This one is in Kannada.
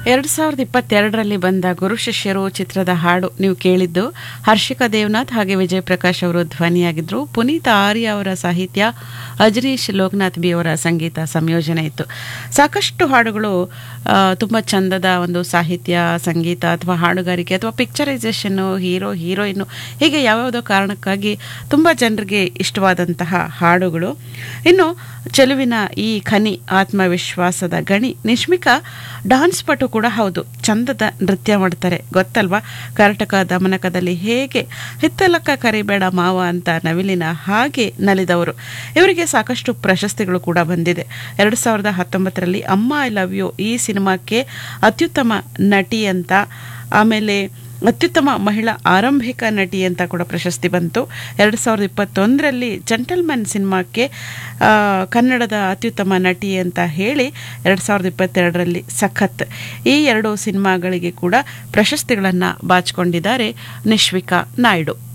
ಎರಡು ಸಾವಿರದ ಇಪ್ಪತ್ತೆರಡರಲ್ಲಿ ಬಂದ ಗುರು ಶಿಷ್ಯರು ಚಿತ್ರದ ಹಾಡು ನೀವು ಕೇಳಿದ್ದು ಹರ್ಷಿಕಾ ದೇವನಾಥ್ ಹಾಗೆ ವಿಜಯ್ ಪ್ರಕಾಶ್ ಅವರು ಧ್ವನಿಯಾಗಿದ್ರು ಪುನೀತ್ ಆರ್ಯ ಅವರ ಸಾಹಿತ್ಯ ಅಜನೀಶ್ ಲೋಕನಾಥ್ ಬಿ ಅವರ ಸಂಗೀತ ಸಂಯೋಜನೆ ಇತ್ತು ಸಾಕಷ್ಟು ಹಾಡುಗಳು ಆ, ತುಂಬ ಚಂದದ ಒಂದು ಸಾಹಿತ್ಯ ಸಂಗೀತ ಅಥವಾ ಹಾಡುಗಾರಿಕೆ ಅಥವಾ ಪಿಕ್ಚರೈಸೇಷನ್ನು ಹೀರೋ ಹೀರೋಯಿನ್ನು ಹೀಗೆ ಯಾವ್ಯಾವುದೋ ಕಾರಣಕ್ಕಾಗಿ ತುಂಬ ಜನರಿಗೆ ಇಷ್ಟವಾದಂತಹ ಹಾಡುಗಳು ಇನ್ನು ಚೆಲುವಿನ ಈ ಖನಿ ಆತ್ಮವಿಶ್ವಾಸದ ಗಣಿ ನಿಶ್ಮಿಕಾ ಡಾನ್ಸ್ ಪಟು ಕೂಡ ಹೌದು ಚಂದದ ನೃತ್ಯ ಮಾಡ್ತಾರೆ ಗೊತ್ತಲ್ವಾ ಕರ್ನಾಟಕ ದಮನಕದಲ್ಲಿ ಹೇಗೆ ಹಿತ್ತಲಕ್ಕ ಕರಿಬೇಡ ಮಾವ ಅಂತ ನವಿಲಿನ ಹಾಗೆ ನಲಿದವರು ಇವರಿಗೆ ಸಾಕಷ್ಟು ಪ್ರಶಸ್ತಿಗಳು ಕೂಡ ಬಂದಿದೆ ಎರಡು ಸಾವಿರದ ಹತ್ತೊಂಬತ್ತರಲ್ಲಿ ಅಮ್ಮ ಐ ಲವ್ ಯು ಈ ಸಿನಿಮಾಕ್ಕೆ ಅತ್ಯುತ್ತಮ ನಟಿ ಅಂತ ಆಮೇಲೆ ಅತ್ಯುತ್ತಮ ಮಹಿಳಾ ಆರಂಭಿಕ ನಟಿ ಅಂತ ಕೂಡ ಪ್ರಶಸ್ತಿ ಬಂತು ಎರಡು ಸಾವಿರದ ಇಪ್ಪತ್ತೊಂದರಲ್ಲಿ ಜಂಟಲ್ಮನ್ ಸಿನಿಮಾಕ್ಕೆ ಆ, ಕನ್ನಡದ ಅತ್ಯುತ್ತಮ ನಟಿ ಅಂತ ಹೇಳಿ ಎರಡು ಸಾವಿರದ ಇಪ್ಪತ್ತೆರಡರಲ್ಲಿ ಸಖತ್ ಈ ಎರಡು ಸಿನಿಮಾಗಳಿಗೆ ಕೂಡ ಪ್ರಶಸ್ತಿಗಳನ್ನು ಬಾಚಿಕೊಂಡಿದ್ದಾರೆ ನಿಶ್ವಿಕಾ ನಾಯ್ಡು